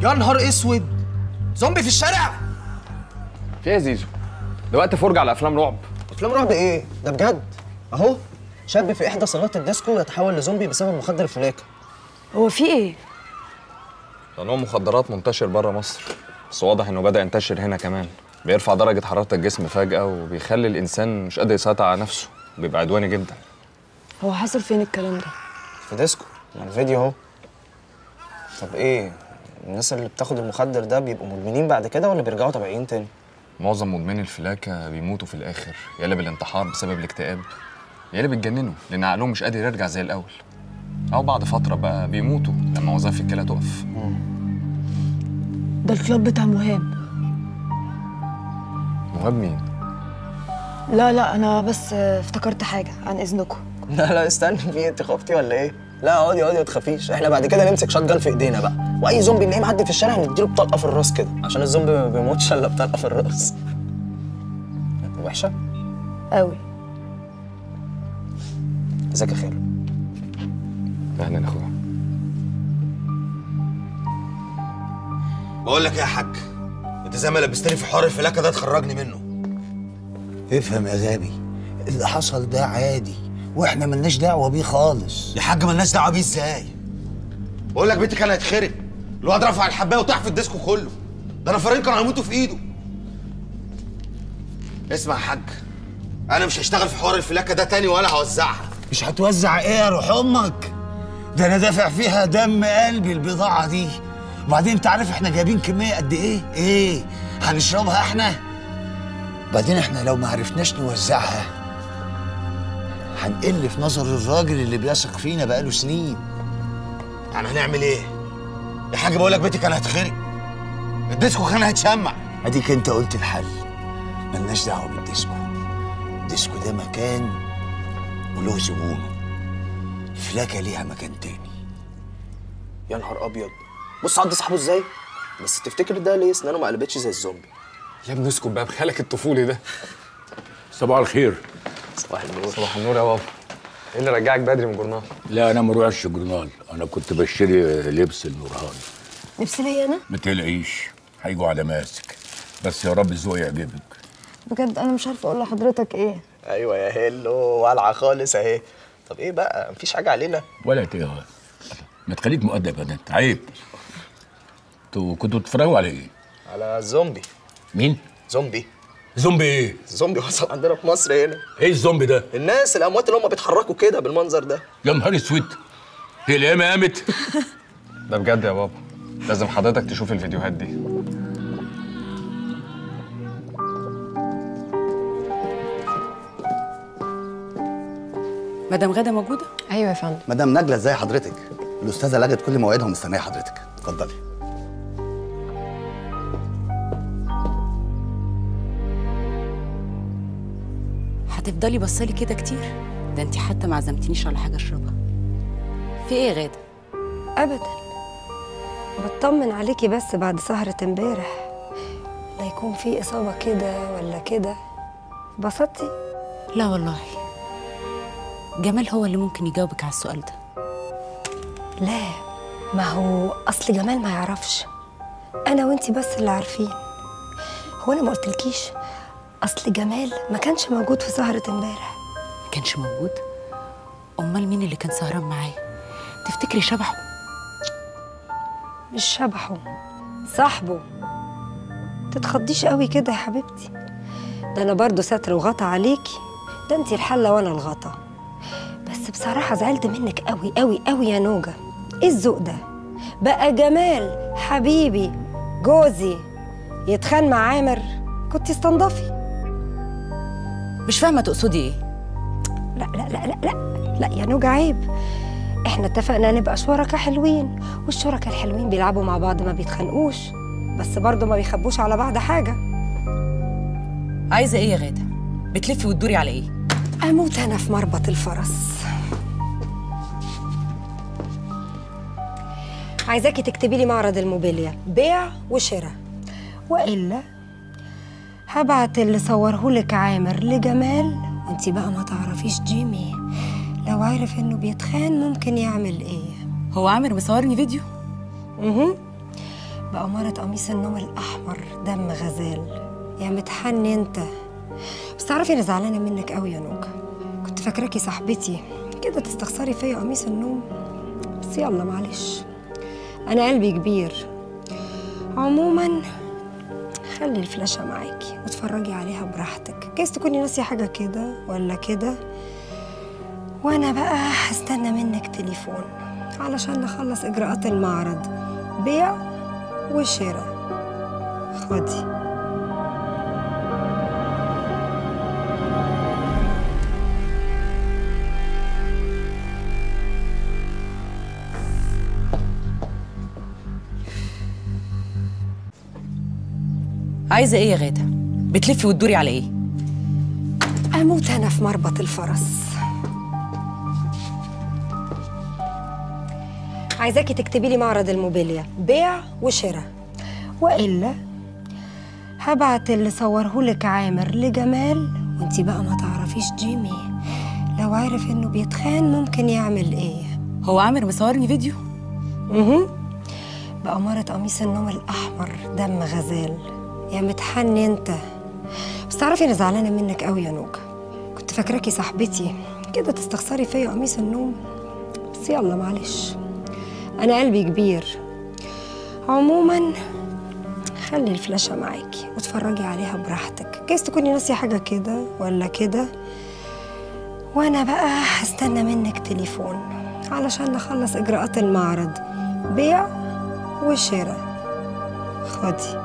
يا نهار اسود زومبي في الشارع في ايه يا زيزو ده وقت فرجه على افلام رعب افلام رعب ايه ده بجد اهو شاب في احدى صالات الديسكو يتحول لزومبي بسبب مخدر الفلاكه هو في ايه ده نوع مخدرات منتشر بره مصر بس واضح انه بدا ينتشر هنا كمان بيرفع درجه حراره الجسم فجاه وبيخلي الانسان مش قادر يسيطر على نفسه بيبقى عدواني جدا هو حصل فين الكلام ده في ديسكو يعني الفيديو اهو طب ايه الناس اللي بتاخد المخدر ده بيبقوا مدمنين بعد كده ولا بيرجعوا طبيعيين تاني معظم مدمني الفلاكه بيموتوا في الاخر يا الا بالانتحار بسبب الاكتئاب يا الا بيتجننوا لان عقلهم مش قادر يرجع زي الاول او بعد فتره بقى بيموتوا لما وظائف الكلى تقف ده الكلاب بتاع مهاب مهاب مين لا لا انا بس آه، افتكرت حاجه عن اذنكم لا لا استني في إيه؟ انت خفتي ولا ايه لا اقعدي اقعدي ما تخافيش احنا بعد كده نمسك شotgun في ايدينا بقى واي زومبي نلاقيه معدي في الشارع نديله بطلقه في الراس كده عشان الزومبي ما بيموتش الا بطلقه في الراس وحشه قوي ازيك يا خالد اهلا اخويا بقول لك ايه يا حاج انت زي ما لبستني في حوار الفلاكه ده تخرجني منه افهم يا غبي اللي حصل ده عادي واحنا ملناش دعوه بيه خالص يا حاج مالناش دعوه بيه ازاي بقول لك بنتي كان هيتخرب الواد رفع الحبايه وطاح في الديسكو كله ده نفرين كانوا هيموتوا في ايده اسمع يا حاج انا مش هشتغل في حوار الفلاكه ده تاني ولا هوزعها مش هتوزع ايه يا روح امك ده انا دافع فيها دم قلبي البضاعه دي وبعدين انت عارف احنا جايبين كميه قد ايه ايه هنشربها احنا بعدين احنا لو ما عرفناش نوزعها هنقل في نظر الراجل اللي بيثق فينا بقاله سنين يعني هنعمل ايه يا حاج بقول لك بنتي كان هيتخرب الديسكو كان هيتشمع اديك انت قلت الحل ملناش دعوه بالديسكو الديسكو ده مكان وله زبونه الفلاكه ليها مكان تاني يا نهار ابيض بص عض صاحبه ازاي بس تفتكر ده ليه اسنانه ما قلبتش زي الزومبي يا ابني اسكت بقى بخيالك الطفولي ده صباح الخير صباح النور صباح النور يا بابا ايه اللي رجعك بدري من الجورنال لا انا ما روحش جورنال انا كنت بشتري لبس النورهان لبس ليا انا ما تقلقيش هيجوا على ماسك بس يا رب الذوق يعجبك بجد انا مش عارفه اقول لحضرتك ايه ايوه يا هيلو والعه خالص اهي طب ايه بقى مفيش حاجه علينا ولا تقهر ما تخليك مؤدب يا بنت عيب انتوا كنتوا بتتفرجوا على ايه؟ على زومبي مين؟ زومبي زومبي ايه؟ زومبي وصل عندنا في مصر هنا ايه الزومبي ده؟ الناس الاموات اللي هم بيتحركوا كده بالمنظر ده يا نهار اسود هي القيامه قامت ده بجد يا بابا لازم حضرتك تشوف الفيديوهات دي مدام غاده موجوده ايوه يا فندم مدام نجلة ازاي حضرتك؟ الأستاذة لغت كل مواعيدها ومستنية حضرتك، اتفضلي. هتفضلي بصلي كده كتير ده انت حتى ما عزمتنيش على حاجه اشربها في ايه يا غاده ابدا بطمن عليكي بس بعد سهرة امبارح لا يكون في اصابة كده ولا كده بسطتي لا والله جمال هو اللي ممكن يجاوبك على السؤال ده لا ما هو اصل جمال ما يعرفش انا وانتي بس اللي عارفين هو انا ما قلتلكيش اصل جمال ما كانش موجود في سهرة امبارح ما كانش موجود امال مين اللي كان سهران معاه تفتكري شبحه مش شبحه صاحبه تتخضيش قوي كده يا حبيبتي ده انا برضو ستر وغطى عليكي ده انتي الحله وانا الغطا بس بصراحه زعلت منك قوي قوي قوي يا نوجه ايه الذوق ده بقى جمال حبيبي جوزي يتخان مع عامر كنت استنضفي مش فاهمه تقصدي ايه لا لا لا لا لا لا يا نوجه عيب احنا اتفقنا نبقى شركاء حلوين والشركاء الحلوين بيلعبوا مع بعض ما بيتخانقوش بس برضه ما بيخبوش على بعض حاجه عايزه ايه يا غاده بتلفي وتدوري على ايه اموت انا في مربط الفرس عايزاكي تكتبي لي معرض الموبيليا بيع وشراء والا هبعت اللي صورهولك عامر لجمال وانتي بقى ما تعرفيش جيمي لو عرف انه بيتخان ممكن يعمل ايه هو عامر مصورني فيديو اها بأمارة قميص النوم الأحمر دم غزال يا متحني انت بس تعرفي انا زعلانه منك قوي يا نوجا كنت فاكراكي صاحبتي كده تستخسري فيا قميص النوم بس يلا معلش انا قلبي كبير عموما خلي الفلاشة معاكي واتفرجي عليها براحتك جايز تكوني ناسية حاجة كده ولا كده وانا بقى هستنى منك تليفون علشان نخلص اجراءات المعرض بيع وشراء خدي عايزه ايه يا غاده بتلفي وتدوري على ايه اموت انا في مربط الفرس عايزاكي تكتبي لي معرض الموبيليا بيع وشراء والا هبعت اللي صورهولك عامر لجمال وانتي بقى ما تعرفيش جيمي لو عرف انه بيتخان ممكن يعمل ايه هو عامر مصورني فيديو اها بأمارة قميص النوم الأحمر دم غزال يا متحني انت بس تعرفي انا زعلانة منك قوي يا نوجا كنت فاكراكي صاحبتي كده تستخسري فيا قميص النوم بس يلا معلش أنا قلبي كبير عموما خلي الفلاشة معاكي واتفرجي عليها براحتك جايز تكوني ناسية حاجة كده ولا كده وأنا بقى هستنى منك تليفون علشان نخلص إجراءات المعرض بيع وشراء خدي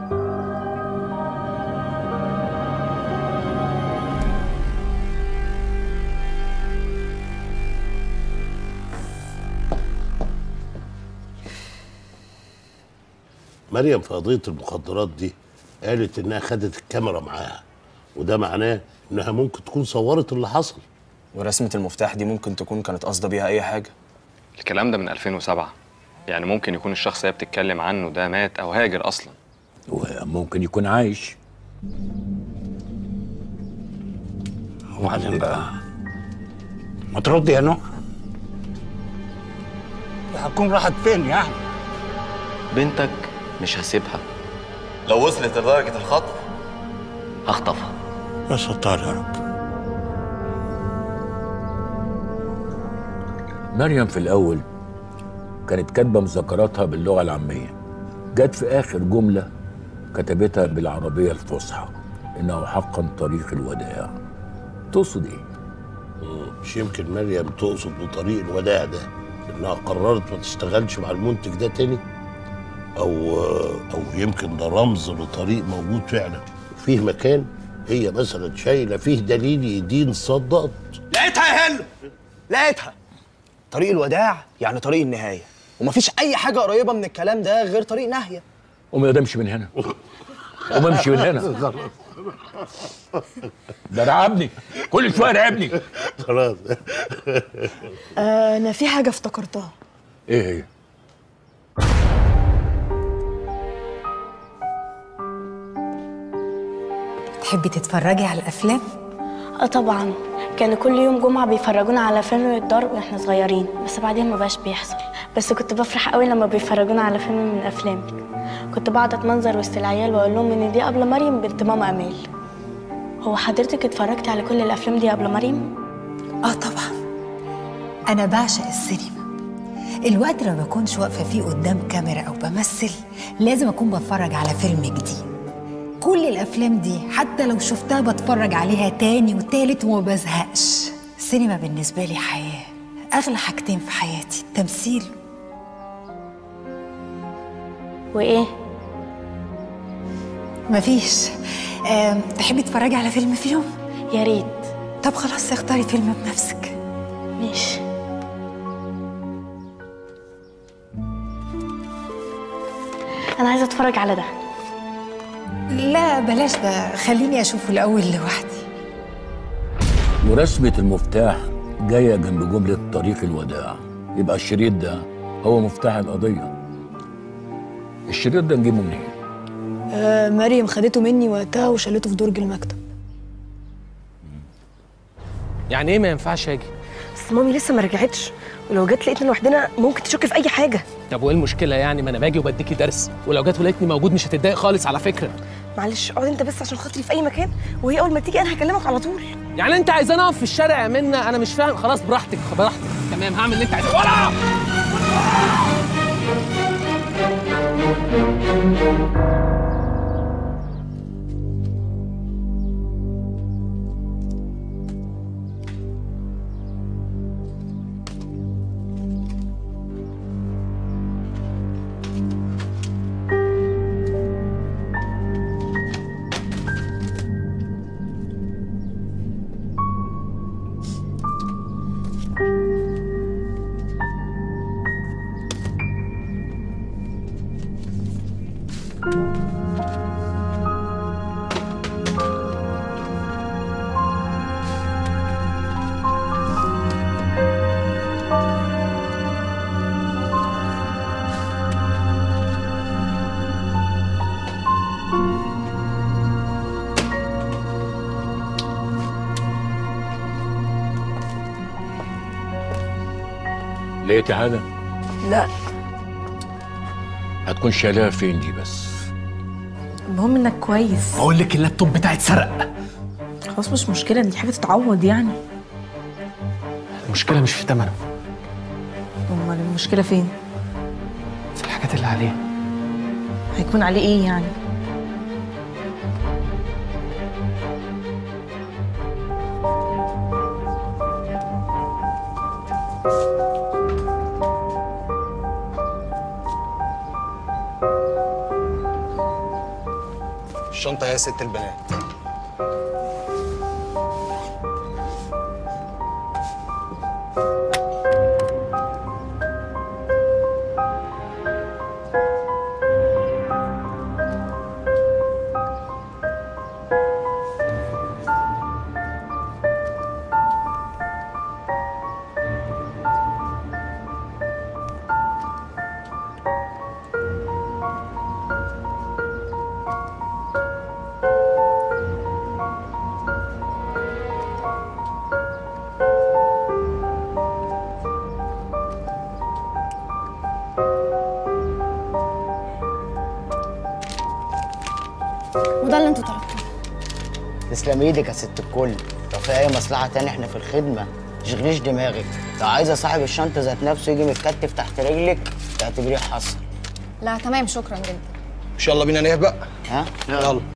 مريم في قضية المخدرات دي قالت إنها خدت الكاميرا معاها وده معناه إنها ممكن تكون صورت اللي حصل ورسمة المفتاح دي ممكن تكون كانت قاصدة بيها أي حاجة الكلام ده من 2007 يعني ممكن يكون الشخص اللي هي بتتكلم عنه ده مات او هاجر اصلا وممكن يكون عايش وبعدين بقى ما تردي يا نوح هتكون راحت فين يعني بنتك مش هسيبها لو وصلت لدرجة الخطف هخطفها يا ستار يا رب مريم في الأول كانت كاتبة مذكراتها باللغة العامية جت في آخر جملة كتبتها بالعربية الفصحى إنه حقا طريق الوداع تقصد إيه؟ مش يمكن مريم تقصد بطريق الوداع ده إنها قررت ما تشتغلش مع المنتج ده تاني أو أو يمكن ده رمز لطريق موجود فعلا وفيه مكان هي مثلا شايلة فيه دليل يدين صدقت لقيتها يا هلو لقيتها طريق الوداع يعني طريق النهاية ومفيش أي حاجة قريبة من الكلام ده غير طريق ناهية قوم يا ده امشي من هنا قوم امشي من هنا ده رعبني كل شوية رعبني خلاص آه أنا في حاجة افتكرتها إيه هي؟ تحبي تتفرجي على الافلام اه طبعا كانوا كل يوم جمعة بيفرجونا على فيلم الضرب واحنا صغيرين بس بعدين ما بقاش بيحصل بس كنت بفرح قوي لما بيفرجونا على فيلم من افلامي كنت بقعد اتمنظر وسط العيال واقول لهم ان دي قبل مريم بنت ماما امال هو حضرتك اتفرجتي على كل الافلام دي قبل مريم اه طبعا انا بعشق السينما الوقت لما بكونش واقفه فيه قدام كاميرا او بمثل لازم اكون بتفرج على فيلم جديد كل الافلام دي حتى لو شفتها بتفرج عليها تاني وتالت وما بزهقش السينما بالنسبه لي حياه اغلى حاجتين في حياتي التمثيل وايه مفيش آم، تحبي تتفرجي على فيلم فيهم يا ريت طب خلاص اختاري فيلم بنفسك ماشي انا عايزه اتفرج على ده لا بلاش ده خليني اشوفه الاول لوحدي ورسمة المفتاح جاية جنب جملة طريق الوداع يبقى الشريط ده هو مفتاح القضية الشريط ده نجيبه منين؟ آه مريم خدته مني وقتها وشالته في درج المكتب يعني ايه ما ينفعش اجي بس مامي لسه ما رجعتش ولو جت لقيتنا لوحدنا ممكن تشك في اي حاجه طب وايه المشكله يعني ما انا باجي وبديكي درس ولو جت ولقيتني موجود مش هتتضايق خالص على فكره معلش اقعد انت بس عشان خاطري في اي مكان وهي اول ما تيجي انا هكلمك على طول يعني انت عايزاني اقف في الشارع يا منى انا مش فاهم خلاص براحتك براحتك تمام هعمل اللي انت عايزه ولا لقيتي حاجه لا هتكون شايلها فين دي بس المهم انك كويس بقول لك اللابتوب بتاعي اتسرق خلاص مش مشكله دي حاجه تتعوض يعني المشكله مش في ثمنه امال المشكله فين في الحاجات اللي عليه هيكون عليه ايه يعني الشنطه يا ست البنات وده اللي انتوا طلبتوه تسلم ايدك يا ست الكل لو في اي مصلحه تاني احنا في الخدمه تشغليش دماغك لو عايزه صاحب الشنطه ذات نفسه يجي متكتف تحت رجلك تعتبريه حصل لا تمام شكرا جدا مش يلا بينا نهبق ها يلا